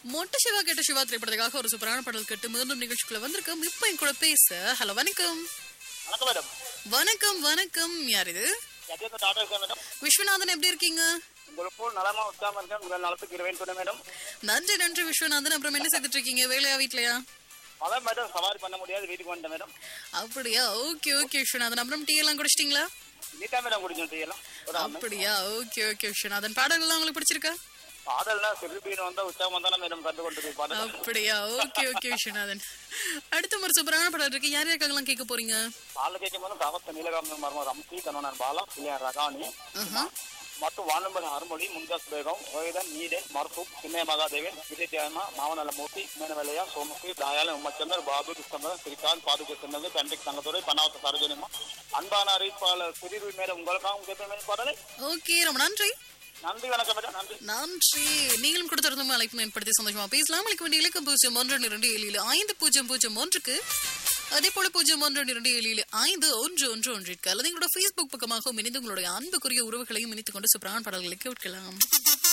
மொட்டை சிவா கேட்ட சிவா திரைப்படத்துக்காக ஒரு சூப்பரான பாடல் கேட்டு மீண்டும் நிகழ்ச்சிக்குள்ள வந்திருக்கோம் இப்போ என் கூட பேச ஹலோ வணக்கம் வணக்கம் மேடம் வணக்கம் வணக்கம் யார் இது கஜேந்திர டாடா இருக்கேன் மேடம் விஸ்வநாதன் எப்படி இருக்கீங்க உங்களுக்கு நலமா உத்தாம இருக்கேன் உங்கள் நலத்துக்கு இருவேன் சொன்னேன் மேடம் நன்றி நன்றி விஸ்வநாதன் அப்புறம் என்ன செய்துட்டு இருக்கீங்க வேலையா வீட்லயா அதான் மேடம் சவாரி பண்ண முடியாது வீட்டுக்கு வந்துட்டேன் மேடம் அப்படியா ஓகே ஓகே விஸ்வநாதன் அப்புறம் டீ எல்லாம் குடிச்சிட்டீங்களா நீட்டா மேடம் குடிச்சோம் டீ எல்லாம் ஒரு ஆமை. அப்படியா ஓகே ஓகே விஸ்வநாதன் பாடல்கள்லாம் உங்களுக்கு பிடிச்சிருக்கா பாடல்னா சிறுபீன் வந்தா உற்சாகம் வந்தானே மேடம் கண்டு கொண்டு போய் பாடல் அப்படியா ஓகே ஓகே விஸ்வநாதன் அடுத்த ஒரு சூப்பரான பாடல் இருக்கு யார் யாருக்காகலாம் கேட்க போறீங்க பாடல் கேட்கும் போது காவத்த நீலகாம மர்ம ரம்சி கண்ணன் பாலா பிள்ளையார் ரகானி ஆஹா. மற்றும் வானம்பர் அருமொழி முன்காஸ் பேகம் ஓய்தன் நீடன் மர்சூப் சின்ன மகாதேவன் விஜய் ஜெயமா மாவனல மூர்த்தி மேனவேலையா சோமுக்கு தாயாள உம்மச்சந்தர் பாபு கிருஷ்ணந்தர் ஸ்ரீகாந்த் பாதுகா சின்னது பண்டிக் தங்கத்துறை பனாவத்த சரோஜனிமா அன்பான அறிவிப்பாளர் சிறிது மேடம் உங்களுக்காகவும் கேட்பேன் பாடலை ஓகே ரொம்ப நன்றி நன்றி வணக்கம் மேடம் நன்றி நன்றி நீங்களும் கொடுத்திருந்தும் அழைப்பு ஏற்படுத்தி சந்தோஷமா பேசலாம் அழைக்க வேண்டிய இலக்கம் பூஜ்ஜியம் ஒன்று இரண்டு ஏழில் ஐந்து பூஜ்ஜியம் பூஜ்ஜியம் ஒன்றுக்கு அதே போல பூஜ்ஜியம் ஒன்று இரண்டு ஏழில் ஐந்து ஒன்று ஒன்று ஒன்றிற்கு அல்லது எங்களோட ஃபேஸ்புக் பக்கமாக இணைந்து உங்களுடைய அன்புக்குரிய உறவுகளையும் இணைத்துக் கொண்டு சூப்பரான பாடல்களை கேட்கலாம்